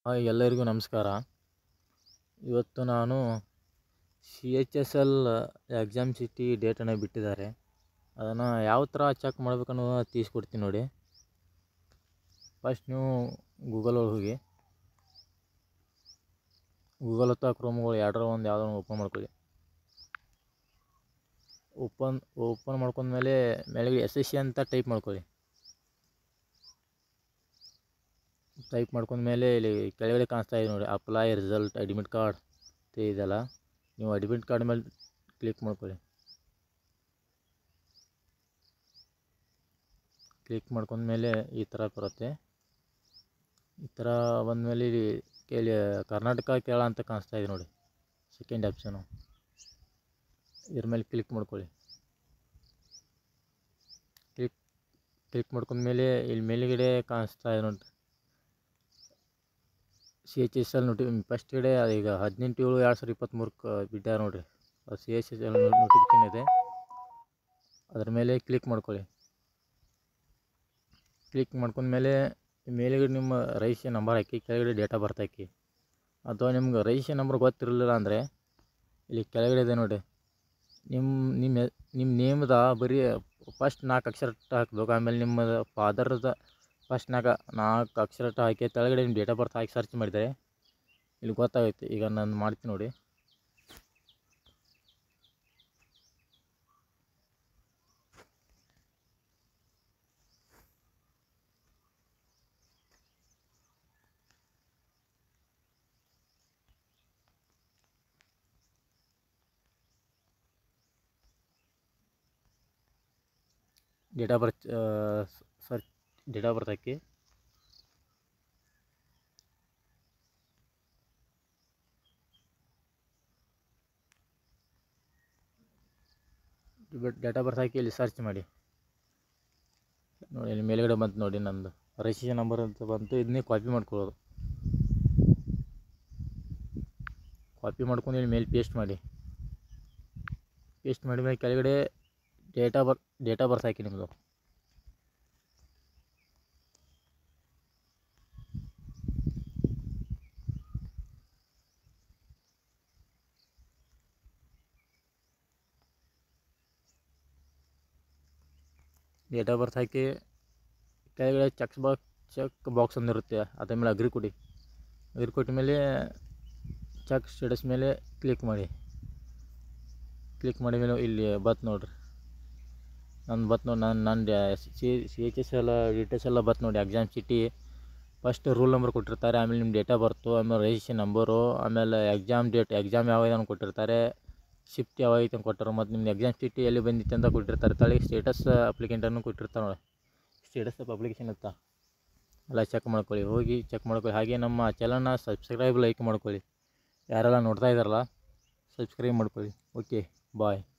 hi ಎಲ್ಲರಿಗೂ ನಮಸ್ಕಾರ ಇವತ್ತು ನಾನು C H S L exam ಚೀಟಿ ಡೇಟನ್ನು ಬಿಟ್ಟಿದ್ದಾರೆ ಅದನ್ನು ಯಾವ ಥರ ಚೆಕ್ ಮಾಡ್ಬೇಕನ್ನೋದನ್ನ ತಿಳಿಸ್ಕೊಡ್ತೀನಿ ನೋಡಿ ಫಸ್ಟ್ ನೀವು ಗೂಗಲ್ ಒಳಗೆ ಹೋಗಿ ಗೂಗಲ್ ಅಥವಾ ಕ್ರೋಮ್ಗಳು ಎರಡರ ಒಂದು ಯಾವುದೋ ಒಂದು ಓಪನ್ ಮಾಡ್ಕೊಳ್ಳಿ ಓಪನ್ ಓಪನ್ ಮಾಡ್ಕೊಂಡ್ಮೇಲೆ ಮೇಲೆಗೆ ಎಸ್ ಎಸ್ ಸಿ ಅಂತ ಟೈಪ್ ಮಾಡ್ಕೊಳ್ಳಿ ಟೈಪ್ ಮಾಡ್ಕೊಂಡ್ಮೇಲೆ ಇಲ್ಲಿ ಕೆಳಗಡೆ ಕಾಣಿಸ್ತಾ ಇದೆ ನೋಡಿ ಅಪ್ಲೈ ರಿಸಲ್ಟ್ ಅಡ್ಮಿಟ್ ಕಾರ್ಡ್ ಅಂತ ಇದೆಯಲ್ಲ ನೀವು ಅಡ್ಮಿಟ್ ಕಾರ್ಡ್ ಮೇಲೆ ಕ್ಲಿಕ್ ಮಾಡ್ಕೊಳ್ಳಿ ಕ್ಲಿಕ್ ಮಾಡ್ಕೊಂಡ್ಮೇಲೆ ಈ ಥರ ಬರುತ್ತೆ ಈ ಥರ ಬಂದಮೇಲೆ ಇಲ್ಲಿ ಕೇಳಿ ಕರ್ನಾಟಕ ಕೇರಳ ಅಂತ ಕಾಣಿಸ್ತಾ ಇದೆ ನೋಡಿ ಸೆಕೆಂಡ್ ಆಪ್ಷನು ಇದ್ರ ಮೇಲೆ ಕ್ಲಿಕ್ ಮಾಡ್ಕೊಳ್ಳಿ ಕ್ಲಿಕ್ ಕ್ಲಿಕ್ ಮಾಡ್ಕೊಂಡ್ಮೇಲೆ ಇಲ್ಲಿ ಮೇಲುಗಡೆ ಕಾಣಿಸ್ತಾ ಇದೆ ನೋಡಿ ಸಿ ಎಚ್ ಎಸ್ ಎಲ್ ನೋಟಿ ಫಸ್ಟ್ ಕಡೆ ಈಗ ಹದಿನೆಂಟು ಏಳು ಎರಡು ಸಾವಿರದ ಇಪ್ಪತ್ತ್ಮೂರಕ್ಕೆ ಬಿಟ್ಟಾರ ನೋಡಿರಿ ಅದು C H S L notification ಇದೆ ಅದ್ರ ಮೇಲೆ ಕ್ಲಿಕ್ ಮಾಡ್ಕೊಳ್ಳಿ ಕ್ಲಿಕ್ ಮಾಡ್ಕೊಂಡ್ಮೇಲೆ ಮೇಲುಗಡೆ ನಿಮ್ಮ ರಜಿಸ್ಟ್ರೇಷನ್ ನಂಬರ್ ಹಾಕಿ ಕೆಳಗಡೆ ಡೇಟ್ ಆಫ್ ಬರ್ತ್ ಹಾಕಿ ಅಥವಾ ನಿಮ್ಗೆ ರಜಿಸ್ಟ್ರೇಷನ್ ನಂಬರ್ ಗೊತ್ತಿರಲಿಲ್ಲ ಅಂದರೆ ಇಲ್ಲಿ ಕೆಳಗಡೆ ಇದೆ ನೋಡಿ ನಿಮ್ಮ ನಿಮ್ಮ ನಿಮ್ಮ ನೇಮ್ದ ಬರೀ ಫಸ್ಟ್ ನಾಲ್ಕು ಅಕ್ಷರ ಹಾಕ್ಬೇಕು ಆಮೇಲೆ ನಿಮ್ಮದು ಫಾದರ್ದ ಫಸ್ಟ್ ನಾಲ್ಕು ನಾಲ್ಕು ಅಕ್ಷರ ಹಾಕಿ ಕೆಳಗಡೆ ನಿಮ್ಮ ಡೇಟ್ ಆಫ್ ಬರ್ತ್ ಹಾಕಿ ಸರ್ಚ್ ಮಾಡಿದರೆ ಇಲ್ಲಿ ಗೊತ್ತಾಗುತ್ತೆ ಈಗ ನಾನು ಮಾಡ್ತೀನಿ ನೋಡಿ date of birth search date of birth ಹಾಕಿ ಡೇಟ್ ಆಫ್ ಬರ್ತ್ ಹಾಕಿ ಇಲ್ಲಿ ಸರ್ಚ್ ಮಾಡಿ ನೋಡಿ ಇಲ್ಲಿ ಮೇಲ್ಗಡೆ ಬಂತು ನೋಡಿ ನಂದು ರಿಜಿಸ್ಟ್ರೇಷನ್ ನಂಬರ್ ಅಂತ ಬಂತು ಇದನ್ನೇ ಕಾಪಿ ಮಾಡ್ಕೊಳ್ಳೋದು ಕಾಪಿ ಮಾಡ್ಕೊಂಡು ಇಲ್ಲಿ ಮೇಲೆ ಪೇಸ್ಟ್ ಮಾಡಿ ಪೇಸ್ಟ್ ಮಾಡಿದ್ಮೇಲೆ ಕೆಳಗಡೆ date of birth date of birth ಹಾಕಿ ನಿಮ್ಮದು ಡೇಟ್ ಆಫ್ ಬರ್ತ್ ಹಾಕಿ ಕೆಳಗಡೆ ಚೆಕ್ ಬಾಕ್ಸ್ ಚೆಕ್ ಬಾಕ್ಸ್ ಅಂದಿರುತ್ತೆ ಅದ್ರ ಮೇಲೆ ಅಗ್ರಿ ಕೊಡಿ ಅಗ್ರಿ ಕೊಟ್ಟ ಮೇಲೆ ಚೆಕ್ ಸ್ಟೇಟಸ್ ಮೇಲೆ ಕ್ಲಿಕ್ ಮಾಡಿ ಕ್ಲಿಕ್ ಮಾಡಿದ ಮೇಲೆ ಇಲ್ಲಿ ಬತ್ ನೋಡ್ರಿ ನನ್ನ ಬತ್ ನೋಡಿ ನಾನು ನನ್ನ ಸಿ ಸಿ ಎಚ್ ಎಸ್ ಎಲ್ಲ ಡೀಟೇಲ್ಸ್ ಎಲ್ಲ ಬತ್ ನೋಡಿ ಎಕ್ಸಾಮ್ ಚೀಟಿ ಫಸ್ಟ್ ರೂಲ್ ನಂಬರ್ ಕೊಟ್ಟಿರ್ತಾರೆ ಆಮೇಲೆ ನಿಮ್ಮ ಡೇಟ್ ಆಫ್ ಬರ್ತು ಆಮೇಲೆ ರಿಜಿಸ್ಟ್ರೇಷನ್ ನಂಬರು ಆಮೇಲೆ ಎಕ್ಸಾಮ್ ಡೇಟ್ ಎಕ್ಸಾಮ್ ಯಾವಾಗ ಅಂತ ಕೊಟ್ಟಿರ್ತಾರೆ ಶಿಫ್ಟ್ ಯಾವಾಗೈತೆ ಅಂತ ಕೊಟ್ಟಾರೆ ಮತ್ತು ನಿಮ್ಮ ಎಕ್ಸಾಮ್ ಚೀಟಿ ಎಲ್ಲಿ ಬಂದಿತ್ತು ಅಂತ ಕೊಟ್ಟಿರ್ತಾರೆ ತಳಗೆ ಸ್ಟೇಟಸ್ ಅಪ್ಲಿಕೆಂಟನ್ನು ಕೊಟ್ಟಿರ್ತಾರೆ ನೋಡಿ ಸ್ಟೇಟಸ್ ಆಫ್ ಅಪ್ಲಿಕೇಶನ್ ಅಂತ ಎಲ್ಲ ಚೆಕ್ ಮಾಡ್ಕೊಳ್ಳಿ ಹೋಗಿ ಚೆಕ್ ಮಾಡ್ಕೊಳ್ಳಿ ಹಾಗೆ ನಮ್ಮ ಚಾನಲ್ನ ಸಬ್ಸ್ಕ್ರೈಬ್ ಲೈಕ್ ಮಾಡ್ಕೊಳ್ಳಿ ಯಾರೆಲ್ಲ ನೋಡ್ತಾ ಇದ್ದಾರಲ್ಲ ಸಬ್ಸ್ಕ್ರೈಬ್ ಮಾಡ್ಕೊಳ್ಳಿ ಓಕೆ ಬಾಯ್